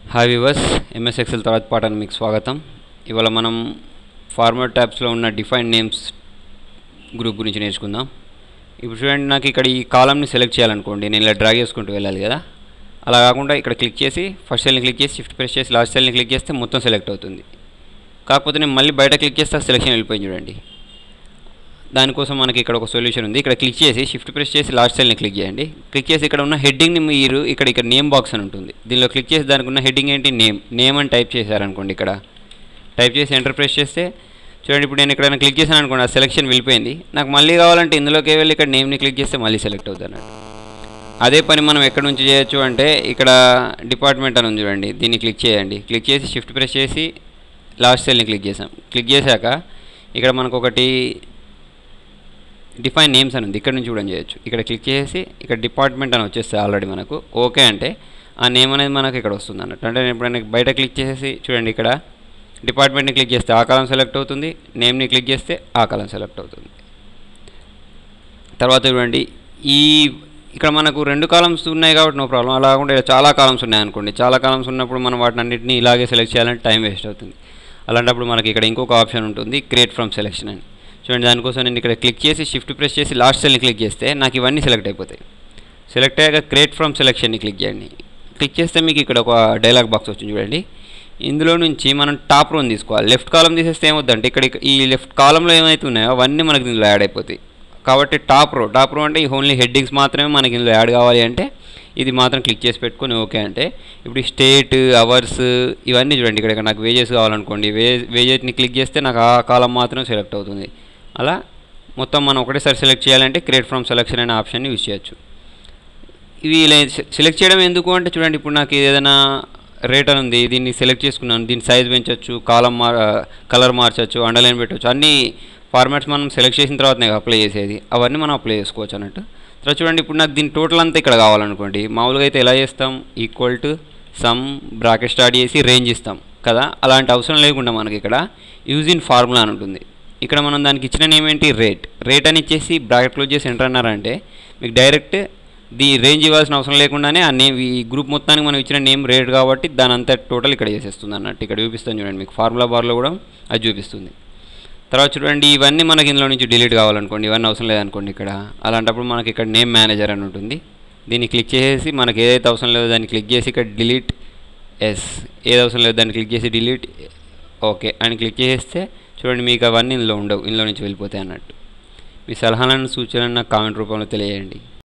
hi viewers MS Excel తర్వాత పాఠానికి మీకు స్వాగతం ఇవాళ మనం ఫార్మర్ ట్యాబ్స్లో ఉన్న డిఫైన్ నేమ్స్ గ్రూప్ గురించి నేర్చుకుందాం ఇప్పుడు చూడండి నాకు ఇక్కడ ఈ కాలమ్ని సెలెక్ట్ చేయాలనుకోండి నేను ఇలా డ్రాగ్ చేసుకుంటూ వెళ్ళాలి కదా అలా కాకుండా ఇక్కడ క్లిక్ చేసి ఫస్ట్ సెల్ని క్లిక్ చేసి షిఫ్ట్ ప్రెస్ చేసి లాస్ట్ సెల్ని క్లిక్ చేస్తే మొత్తం సెలెక్ట్ అవుతుంది కాకపోతే నేను మళ్ళీ బయట క్లిక్ చేస్తే సెలెక్షన్ వెళ్ళిపోయింది చూడండి దానికోసం మనకి ఇక్కడ ఒక సొల్యూషన్ ఉంది ఇక్కడ క్లిక్ చేసి షిఫ్ట్ ప్రెస్ చేసి లాస్ట్ సెల్ని క్లిక్ చేయండి క్లిక్ చేసి ఇక్కడ ఉన్న హెడ్డింగ్ని మీరు ఇక్కడ ఇక్కడ నేమ్ బాక్స్ అని ఉంటుంది దీనిలో క్లిక్ చేసి దానికి ఉన్న హెడ్డింగ్ ఏంటి నేమ్ నేమ్ అని టైప్ చేశారనుకోండి ఇక్కడ టైప్ చేసి ఎంటర్ ప్రెస్ చేస్తే చూడండి ఇప్పుడు నేను ఎక్కడైనా క్లిక్ చేశాను అనుకోండి ఆ సెలెక్షన్ వెళ్ళిపోయింది నాకు మళ్ళీ కావాలంటే ఇందులోకి వెళ్ళి ఇక్కడ నేమ్ని క్లిక్ చేస్తే మళ్ళీ సెలెక్ట్ అవుతుంది అదే పని మనం ఎక్కడి నుంచి చేయొచ్చు అంటే ఇక్కడ డిపార్ట్మెంట్ అని ఉంది చూడండి దీన్ని క్లిక్ చేయండి క్లిక్ చేసి షిఫ్ట్ ప్రెస్ చేసి లాస్ట్ సెల్ని క్లిక్ చేసాం క్లిక్ చేశాక ఇక్కడ మనకు ఒకటి డిఫైన్ నేమ్స్ అని ఉంది ఇక్కడ నుంచి కూడా చేయొచ్చు ఇక్కడ క్లిక్ చేసి ఇక్కడ డిపార్ట్మెంట్ అని వచ్చేస్తుంది ఆల్రెడీ మనకు ఓకే అంటే ఆ నేమ్ అనేది మనకు ఇక్కడ వస్తుంది అన్నట్టు అంటే నేను ఎప్పుడైనా బయట క్లిక్ చేసి చూడండి ఇక్కడ డిపార్ట్మెంట్ని క్లిక్ చేస్తే ఆ కాలం సెలెక్ట్ అవుతుంది నేమ్ని క్లిక్ చేస్తే ఆ కాలం సెలెక్ట్ అవుతుంది తర్వాత చూడండి ఈ ఇక్కడ మనకు రెండు కాలమ్స్ ఉన్నాయి కాబట్టి నో ప్రాబ్లం అలా కాకుండా ఇక్కడ చాలా కాలమ్స్ ఉన్నాయి అనుకోండి చాలా కాలమ్స్ ఉన్నప్పుడు మనం వాటిని అన్నింటినీ ఇలాగే సెలెక్ట్ చేయాలంటే టైం వేస్ట్ అవుతుంది అలాంటప్పుడు మనకి ఇక్కడ ఇంకొక ఆప్షన్ ఉంటుంది క్రియేట్ ఫ్రమ్ సెలెక్షన్ అని చూడండి దానికోసం నేను ఇక్కడ క్లిక్ చేసి షిఫ్ట్ ప్రెస్ చేసి లాస్ట్ సెల్ని క్లిక్ చేస్తే నాకు ఇవన్నీ సెలెక్ట్ అయిపోతాయి సెలెక్ట్ అయ్యాక క్రియేట్ ఫ్రమ్ సెలెక్షన్ని క్లిక్ చేయండి క్లిక్ చేస్తే మీకు ఇక్కడ ఒక డైలాగ్ బాక్స్ వచ్చింది చూడండి ఇందులో నుంచి మనం టాప్ రోని తీసుకోవాలి లెఫ్ట్ కాలం తీసేస్తే ఏమవుతుందంటే ఇక్కడ ఈ లెఫ్ట్ కాలంలో ఏమైతే ఉన్నాయో అవన్నీ మనకి ఇందులో యాడ్ అయిపోతాయి కాబట్టి టాప్ రో టాప్ రో అంటే ఈ ఓన్లీ హెడ్డింగ్స్ మాత్రమే మనకి ఇందులో యాడ్ కావాలి అంటే ఇది మాత్రం క్లిక్ చేసి పెట్టుకొని ఓకే అంటే ఇప్పుడు స్టేట్ అవర్స్ ఇవన్నీ చూడండి ఇక్కడ నాకు వేజెస్ కావాలనుకోండి వే వేజెస్ని క్లిక్ చేస్తే నాకు ఆ కాలం మాత్రం సెలెక్ట్ అవుతుంది అలా మొత్తం మనం ఒకటేసారి సెలెక్ట్ చేయాలంటే క్రియేట్ ఫ్రమ్ సెలెక్షన్ అనే ఆప్షన్ని యూజ్ చేయొచ్చు ఇవి సెలెక్ట్ చేయడం ఎందుకు అంటే చూడండి ఇప్పుడు నాకు ఏదైనా రేట్ అని ఉంది దీన్ని సెలెక్ట్ చేసుకున్నాను దీని సైజ్ పెంచవచ్చు కాలం మార్ కలర్ మార్చచ్చు అండర్లైన్ పెట్టవచ్చు అన్ని ఫార్మాట్స్ మనం సెలెక్ట్ చేసిన తర్వాతనే అప్లై చేసేది అవన్నీ మనం అప్లై చేసుకోవచ్చు అన్నట్టు తర్వాత చూడండి ఇప్పుడు నాకు దీని టోటల్ అంతా ఇక్కడ కావాలనుకోండి మామూలుగా అయితే ఎలా చేస్తాం equal to sum bracket start చేసి రేంజ్ ఇస్తాం కదా అలాంటి అవసరం లేకుండా మనకి ఇక్కడ యూజ్ ఇన్ ఫార్ములా అని ఉంటుంది ఇక్కడ మనం దానికి ఇచ్చిన నేమ్ ఏంటి రేట్ రేట్ అని ఇచ్చేసి బ్రాకెట్ క్లోజ్ చేసి ఎంటర్ అన్నారంటే మీకు డైరెక్ట్ దీ రేంజ్ ఇవ్వాల్సిన అవసరం లేకుండానే ఆ నేమ్ ఈ గ్రూప్ మొత్తానికి మనం ఇచ్చిన నేమ్ రేట్ కాబట్టి దాని అంతా టోటల్ ఇక్కడ చేసేస్తుంది అన్నట్టు ఇక్కడ చూపిస్తాను చూడండి మీకు ఫార్ములా బార్లో కూడా అది చూపిస్తుంది తర్వాత చూడండి ఇవన్నీ మనకి ఇందులో నుంచి డిలీట్ కావాలనుకోండి ఇవన్నీ అవసరం లేదనుకోండి ఇక్కడ అలాంటప్పుడు మనకి ఇక్కడ నేమ్ మేనేజర్ అని ఉంటుంది దీన్ని క్లిక్ చేసి మనకి ఏదైతే అవసరం లేదో దాన్ని క్లిక్ చేసి ఇక్కడ డిలీట్ ఎస్ ఏది అవసరం లేదు దాన్ని క్లిక్ చేసి డిలీట్ ఓకే అని క్లిక్ చేస్తే చూడండి మీకు అవన్నీ ఇందులో ఉండవు ఇందులో నుంచి వెళ్ళిపోతాయి అన్నట్టు మీ సలహాలను సూచనలను నాకు కామెంట్ రూపంలో తెలియజేయండి